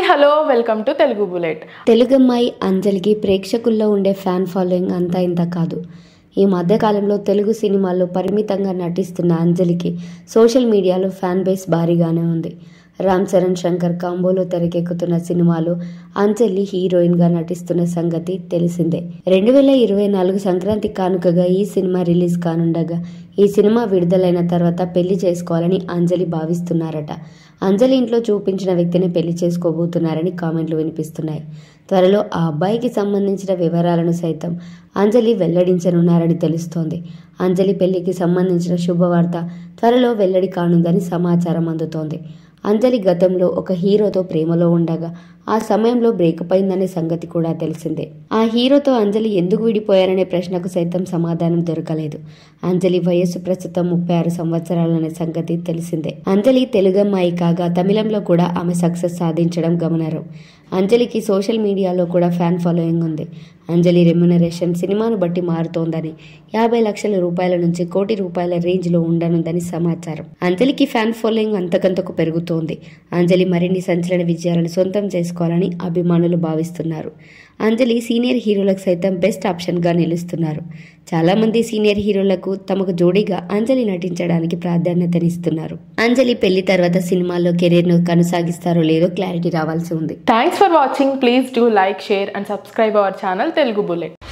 hello welcome to Telugu bullet తెలుగమ్మాయి అంజలికి ప్రేక్షకుల్లో ఉండే ఫ్యాన్ ఫాలోయింగ్ అంతా ఇంత కాదు ఈ మధ్యకాలంలో తెలుగు సినిమాల్లో పరిమితంగా నటిస్తున్న అంజలికి సోషల్ మీడియాలో ఫ్యాన్ బేస్ భారీగానే ఉంది రామ్ చరణ్ శంకర్ కాంబోలో తెరకెక్కుతున్న సినిమాలో అంజలి హీరోయిన్గా నటిస్తున్న సంగతి తెలిసిందే రెండు వేల ఇరవై నాలుగు సంక్రాంతి కానుకగా ఈ సినిమా రిలీజ్ కానుండగా ఈ సినిమా విడుదలైన తర్వాత పెళ్లి చేసుకోవాలని అంజలి భావిస్తున్నారట అంజలి ఇంట్లో చూపించిన వ్యక్తిని పెళ్లి చేసుకోబోతున్నారని కామెంట్లు వినిపిస్తున్నాయి త్వరలో ఆ అబ్బాయికి సంబంధించిన వివరాలను సైతం అంజలి వెల్లడించనున్నారని తెలుస్తోంది అంజలి పెళ్లికి సంబంధించిన శుభవార్త త్వరలో వెల్లడి కానుందని సమాచారం అందుతోంది అంజలి గతంలో ఒక హీరోతో ప్రేమలో ఉండగా ఆ సమయంలో బ్రేకప్ అయిందనే సంగతి కూడా తెలిసిందే ఆ హీరోతో అంజలి ఎందుకు విడిపోయారనే ప్రశ్నకు సైతం సమాధానం దొరకలేదు అంజలి వయస్సు ప్రస్తుతం ముప్పై ఆరు సంవత్సరాలనే సంగతి తెలిసిందే అంజలి తెలుగమ్మాయి కాగా తమిళంలో కూడా ఆమె సక్సెస్ సాధించడం గమనార్హం అంజలికి సోషల్ మీడియాలో కూడా ఫ్యాన్ ఫాలోయింగ్ ఉంది అంజలి రెమ్యునరేషన్ సినిమాను బట్టి మారుతోందని యాభై లక్షల రూపాయల నుంచి కోటి రూపాయల రేంజ్లో ఉండనుందని సమాచారం అంజలికి ఫ్యాన్ ఫాలోయింగ్ అంతకంతకు పెరుగుతోంది అంజలి మరిన్ని సంచలన విజయాలను సొంతం చేసుకోవాలని అభిమానులు భావిస్తున్నారు అంజలి సీనియర్ హీరోలకు సైతం బెస్ట్ ఆప్షన్గా నిలుస్తున్నారు చాలామంది సీనియర్ హీరోలకు తమకు జోడీగా అంజలి నటించడానికి ప్రాధాన్యతనిస్తున్నారు అంజలి పెళ్లి తర్వాత సినిమాల్లో కెరీర్ను కొనసాగిస్తారో లేదో క్లారిటీ రావాల్సి ఉంది thanks for watching please do like share and subscribe our channel Telugu bullet